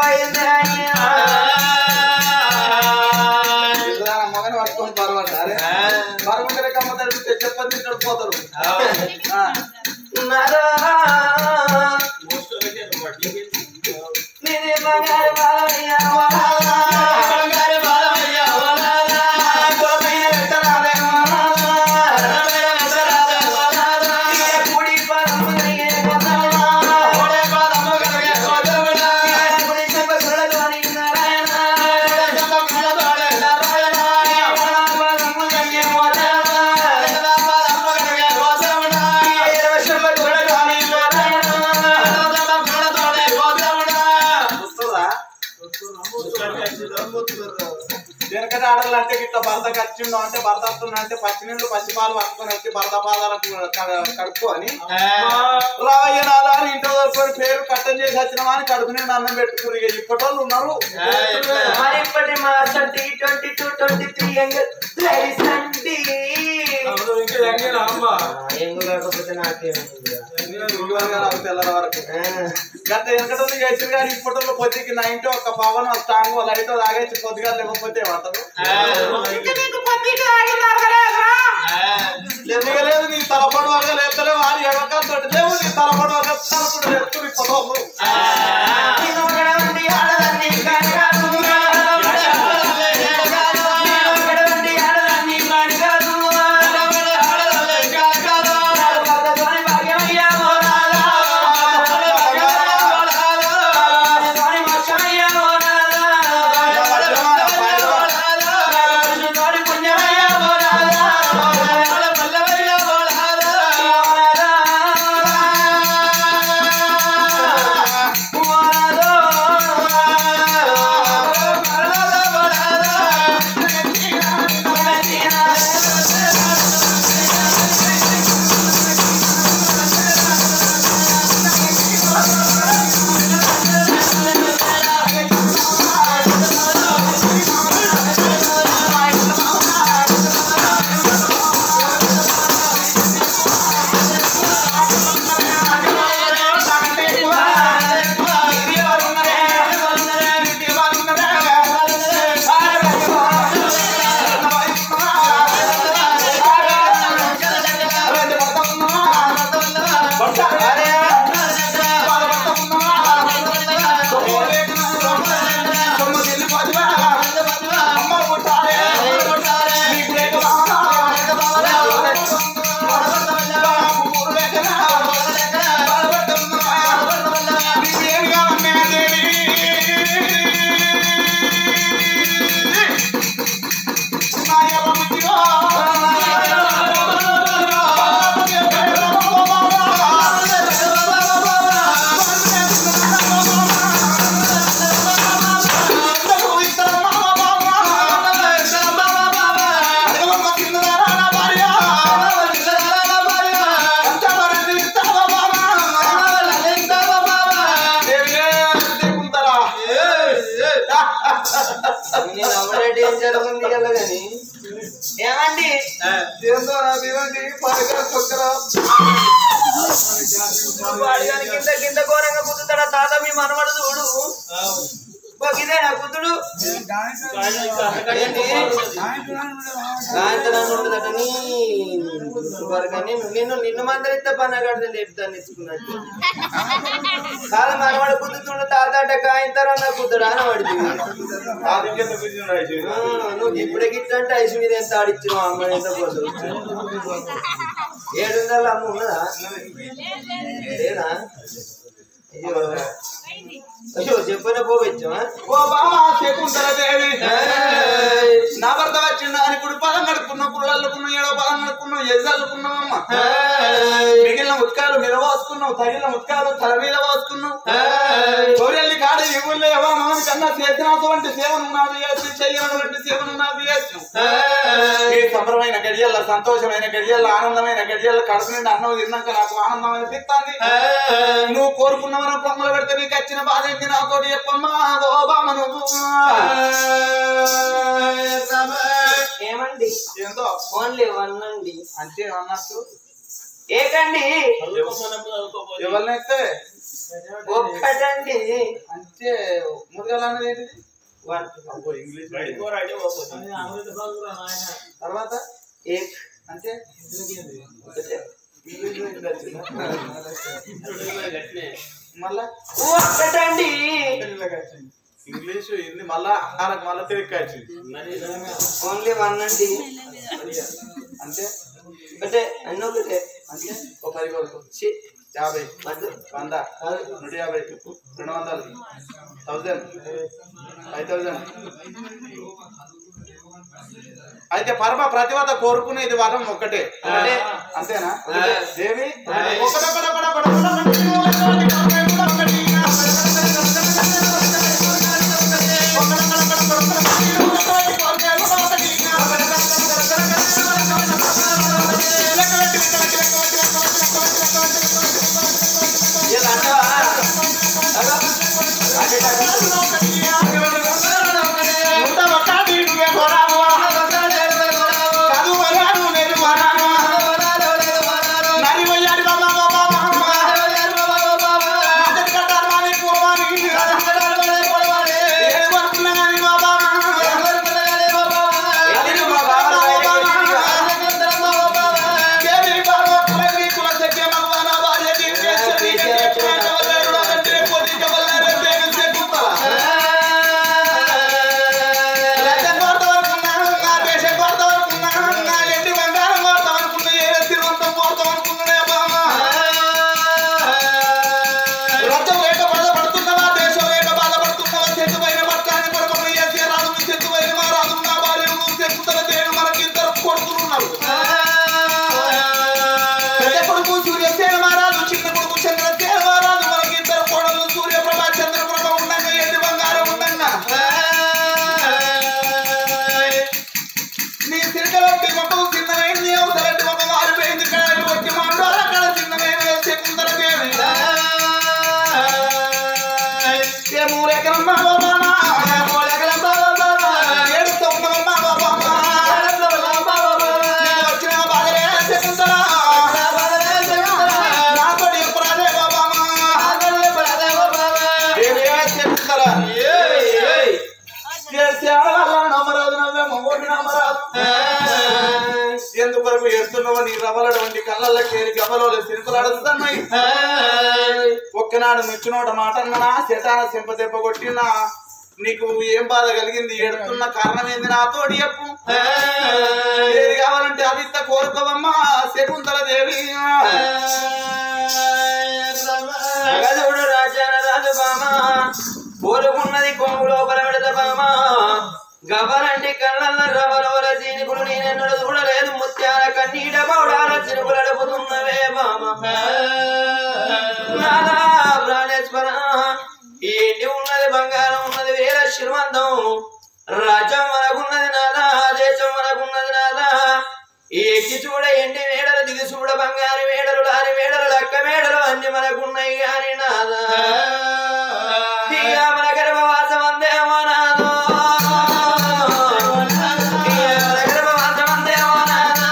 మొగని పట్టుకొని పర్వాలేదు పర్వంటే కమ్మతాడు చెప్పని తింటాడు పోతాడు ఆ. వెనకటి ఆడలు అంటే ఇట్లా భర్త కచ్చిండు అంటే భర్త వస్తున్నా అంటే పచ్చి నీళ్ళు పచ్చి పాలు పట్టుకొని వచ్చి భర్త పాదాలకు క- కడుక్కో అని రావయ్య నాదా అని ఇంట్లో దొరుకుని పేరు కట్టం చేసి వచ్చినామా అని కడుపు నిండా అన్నం పెట్టుకుని ఇక ఇప్పటోళ్ళు ఉన్నారు మరిప్పటి March twenty two twenty three ఎంగు కాకపోతే నాకేముంది ఇవాళ నాకు తెల్లర వరకు గత వెనకటోళ్ళు చేసి కానీ ఇప్పటోళ్ళు పొద్దుకి నైన్టీ ఒక పవన్ స్ట్రాంగ్ లైట్ తాగేసి పొద్దుగా లేకపోతే పట్టదు లేదు నీ తలపడి వరకు లేపుతలే వారి ఎవరితో లేవు నీ తలపడి వరకు తలపడి లేపుతుంది ఇప్పటోళ్ళు జరుగుతుంది కదా కానీ ఏమండి వాడిగాని కింద కింద ఘోరంగా కుదుతాడా తాత మీ మనవడు చూడు ఇదేనా కుదుడు ఏంటి సాయంత్రం ఉండదట నీ వరకని నిన్ను నిన్ను మందరిస్తే పనగడదని చెప్తాను ఇచ్చుకున్నట్టు కాదు మనవాడు కుదుతుండు తాత అంటే కాయంతరం నా కుదుడు అని పడుతుంది నువ్వు ఇప్పుడే గిట్ట అంటే ఐసు మీద ఎంత ఆడిచ్చినావు అమ్మ ఎంత పోతుంది ఏడు వందల అమ్మ ఉన్నదా లేనా అయ్యో అయ్యో చెప్పిన పోవచ్చామా ఓ బామా శకుంతల దేవి నా భర్త వచ్చిండు అని కుడి పదం నడుపుకున్నావు కుళ్ళల్లుకున్నావు ఏడో పదం నడుపుకున్నావు ఎజ్జల్లుకున్నావు అమ్మ మిగిలిన ఉత్కాలు మీద పోసుకున్నావు తగిలిన ఉత్కాలు తల మీద పోసుకున్నావు గౌరెల్లి కాడ ఈ ఊళ్ళో ఎవా మామని కన్నా చేసినటువంటి సేవను నాది చేసి చెయ్యనటువంటి సేవను నాది చేసి ఈ సంబరమైన గడియల్ల సంతోషమైన గడియల్ల ఆనందమైన గడియల్ల కడుపు నుండి అన్నం తిన్నాక నాకు ఆనందం అనిపిస్తుంది నువ్వు కోరుకున్నవన పొమ్మలు పెడితే నీకు వచ్చిన బాధ ఏంటి నాతోటి చెప్పమ్మా ఓ బామ నువ్వు ఏమండి ఏందో ఓన్లీ వన్ అండి అంటే అన్నట్టు ఏకండి ఎవరినైతే ఒక్కటండి అంటే మురగాల అనేది ఏంటిది వన్ ఇంగ్లీష్ తర్వాత ఏక్ అంటే ఒకటే. ఇంగ్లీష్ నుంచి వచ్చిందా? మళ్ళా ఒక్కటండి ఇంగ్లీష్ హిందీ మళ్ళా ఆనకు మళ్ళా తిరిగి వచ్చింది ఓన్లీ వన్ అండి అంటే ఒకటే అన్ని ఒకటే అంటే ఒక పది వరకు ఛీ, యాభై వద్దు. వంద నూట యాభై రెండు వందలు థౌజండ్ ఫైవ్ థౌజండ్ అయితే పరమ ప్రతివత కోరుకునేది వరం ఒక్కటే ఒకటే. అంతేనా ఒకటే. దేవి ఇలా అంటావా? అగో. అటు ఇటు అటు. ఎందుకు మా బావలు బయటకు రథం లేక బాధపడుతున్నావా దేశం లేక బాధపడుతున్నావా చెట్టు పైన పట్టాన్ని పడకుండా ఏసీ రాదు మీ చెట్టు పైన మా రాదు నా భార్య నువ్వు చెప్పుతల దేని మనకి ఇద్దరు కొడుకులు ఉన్నారు పెద్ద కొడుకు సూర్యసేన మహారాజు చిన్న కొడుకు చంద్రసేన మహారాజు మనకి ఇద్దరు కోడలు సూర్యప్రభ చంద్రప్రభ ఉండంగా ఎన్ని బంగారం ఉండంగా నీ సిరికలొట్టి మొక్కలు చిన్నమైంది అవసరంటి ఒక మారిపోయింది కడాయి వచ్చి మాట్లాడ అక్కడ చిన్నమైన శకుంతల దేవి ఏ మూలెకరమ్మ బాబా మూలెకరమ్మ బాబా ఏడు తొమ్మిదమ్మ బాబా నేను వచ్చిన బాధలే శకుంతల నాతోటి ఎప్పుడాదే బాబా దేవియే శకుంతల నమ్మరాదు నవ్వేమో ఓడి నమ్మరాదు ఎందుకొరకు ఎడుతున్నావు నీ రవ్వలటువంటి కళ్ళల్లో కేరి గవ్వలో సిరుకులు అడుస్తున్నాయి ఒక్కనాడు మిచ్చినోట మాట అన్ననా శటాన సింప దెబ్బ కొట్టినా నీకు ఏం బాధ కలిగింది ఎడుతున్న కారణం ఏంది నాతోటి చెప్పు ఏది కావాలంటే అది ఇత్త కోరుకోవమ్మా శకుంతల దేవి జగదుడు రాజాన రాజు బామ కోరుకున్నది కొంగు లోపల పెడత బామ గబలంటి కళ్ళల్ల రవరవల జీనికులు నేనెన్నడు చూడలేదు ముత్యాల కన్నీట పౌడాల చినుకులు అడుపుతున్నవే బామ నాదా ప్రాణేశ్వర ఈ ఇంటి ఉన్నది బంగారం ఉన్నది వేల శ్రీమంతం రాజ్యం మనకున్నది నాదా దేశం మనకున్నది నాదా ఈ ఎక్కి చూడ ఎండి మేడలు దిగి చూడ బంగారు మేడలు లారి మేడలు లక్క మేడలు అన్ని మనకున్నాయి గాని నాదా ఇక మన గర్భవాసం అందేమో నాదో ఇక మన గర్భవాసం అందేమో నాదో.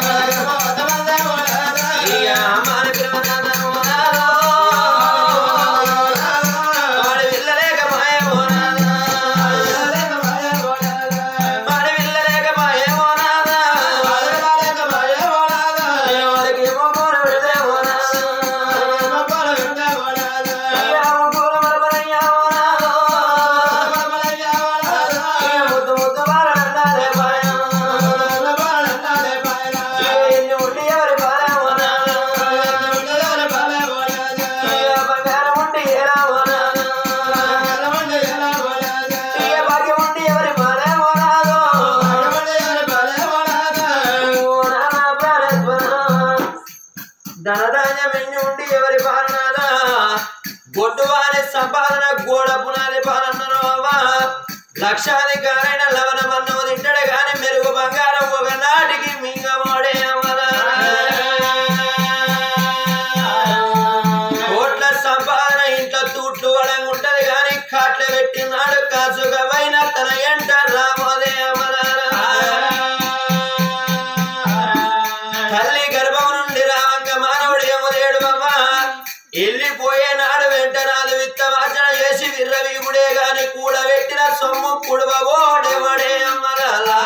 ఇక మన గర్భవాసమో నాదో. వాడి పిల్లలేక మాయేమో నాదా. వాడి పిల్లలేక మాయేమో నాదా. వాడికేమో కూర పెడితేమో నాదా. అయ్యామో కూర మరమరయ్యామో నాదో. ఇక ముద్దు ముద్దు బాలనందాలే బాయా. ఇక ఎన్ని ఉండి ఎవరి బాలేమో నాదా. ఇక బంగారం ఉండి ఏలామో నాదా. ఇక భాగ్యం ఉండి ఎవరి బాలేమో నాదో. ఓ నానా ప్రాణేశ్వర. ధనధాన్యమెన్ని ఉండి ఎవరి పాలనాదా బొడ్డు వారి సంపాదన గోడ పునాది పాలనను అవ్వా లక్షాధికారైన లవణ మన్నము తింటాడు గాని మెరుగు బంగారం ఒక నాటికి మింగమోడే అమరా కోట్ల సంపాదన ఇంట్లో తూట్లు వడంగుంటది గాని కాట్లు పెట్టినాడు కాసుగవైన తన ఎంట రామోదే అమరారా తల్లి గర్భం నుండి రావంగ మా సొమ్ము కుడవోడెవడే అమ్మలాలా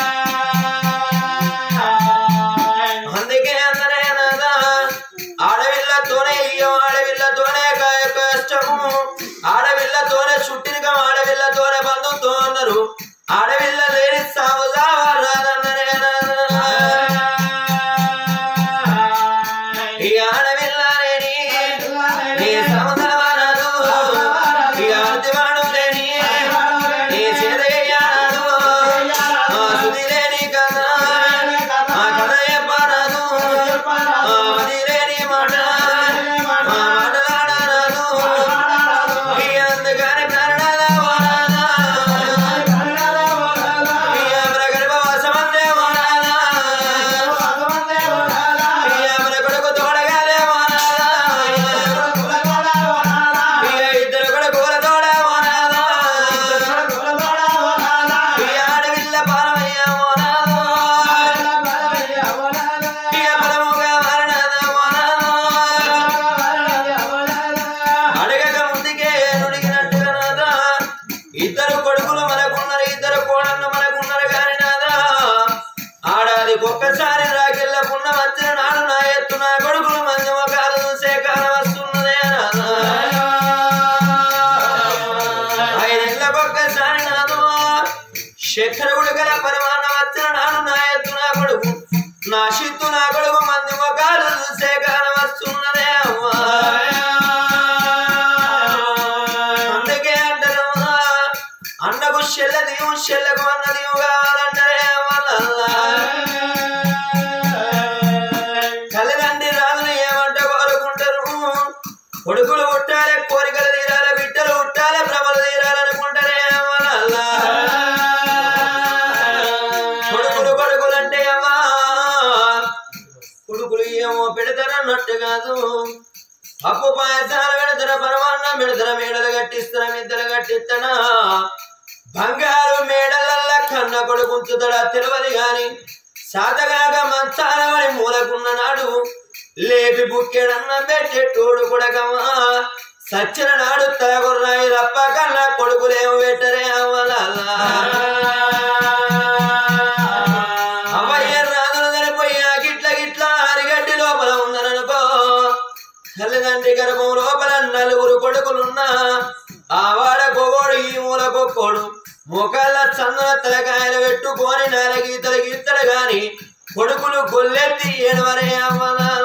అందుకే అందరే నాదా ఆడవిల్లతోనే ఇయ్యం ఆడవిల్లతోనే కాయ కష్టము ఆడవిల్లతోనే చుట్టినకం ఆడవిల్లతోనే బంధుతో అన్నారు ఆడవిల్ల లేని సాగు రాదన్నరే ఈ ఆడవిల్ల లేని నీ సముద్రవానదు ఈ ఆర్తివాడు లేని నీ చేదయ్యాడు ఆ సుది లేని కదా ఆ కథ చెప్పరాదు ఆ అది లేని మాట ఆ మాటలాడరాదు ఈ అందుకని ప్రాణాల వాడాలా ఈ అమర గర్భవాసమందే వాడాలా ఈ అమర కొడుకు తోడగాలే వాడాలా ఈ ఇద్దరు కొడుకుల తోడ వాడాలా ఈ ఆడవిల్ల పాలమయ్య వాడాలా ఈ అమరముగా వారణాల వాడాలా అడగక ముందుకే నుడిగినట్టుగా నాదా ఇద్దరు కొడుకులు మనకున్నారు ఇద్దరు కోడళ్ళు మనకున్నారు గాని నాదా ఆడాది ఒక్కసారి రాకెళ్ళ పున్న వచ్చిన నాడు నా ఎత్తు నా కొడుకులు మంది మొఖాలు చూసే కాలం వస్తున్నదే నాదా ఐదేళ్ళకొక్కసారి నాదు శేఖర ఉడకల పరిమాణం వచ్చిన నాడు నా ఎత్తు నా కొడుకు నా చిత్తు నా కొడుకు మంది మొఖాలు చూసే కాలం వస్తున్నదే అమ్మా అందుకే అంటారు అన్నకు చెల్ల దీవు చెల్లకు అన్న దీవు కావాలంటారే వాళ్ళల్లా తల్లిదండ్రి రాజులు ఏమంట కోరుకుంటారు కొడుకులు పుట్టాలి కోరికలు తీరాలి బిడ్డలు పుట్టాలి భ్రమలు తీరాలనుకుంటారే వాళ్ళల్లా కొడుకులు కొడుకులంటే అమ్మా కొడుకులు ఏమో పెడతారన్నట్టు కాదు అప్పు పాయసాలు పెడతార పరమాన్నం పెడతార మేడలు కట్టిస్తార మిద్దలు కట్టిస్తానా బంగారు మేడలల్ల కన్న కొడుకుంచుతాడా తెలియదు గాని సాతగాక మంచాల వాడి మూలకున్న నాడు లేపి బుక్కెడన్న పెట్టేటోడు కొడకమా సచ్చిన నాడు తలగొర్రాయి తప్ప కన్నా కొడుకులేమో పెట్టరే అవ్వాలల్లా అవ్వయ్య రాజులు చనిపోయి ఆ గిట్ల గిట్ల అరిగడ్డి లోపల ఉందననుకో తల్లిదండ్రి గర్భం లోపల నలుగురు కొడుకులున్నా ఆ వాడ కొగోడు ఈ మూల కొక్కోడు ముఖాల చందన తలకాయలు పెట్టుకొని నాలుగీతలు గీతలు గాని కొడుకులు గొల్లెత్తి ఏడవరే అవ్వనా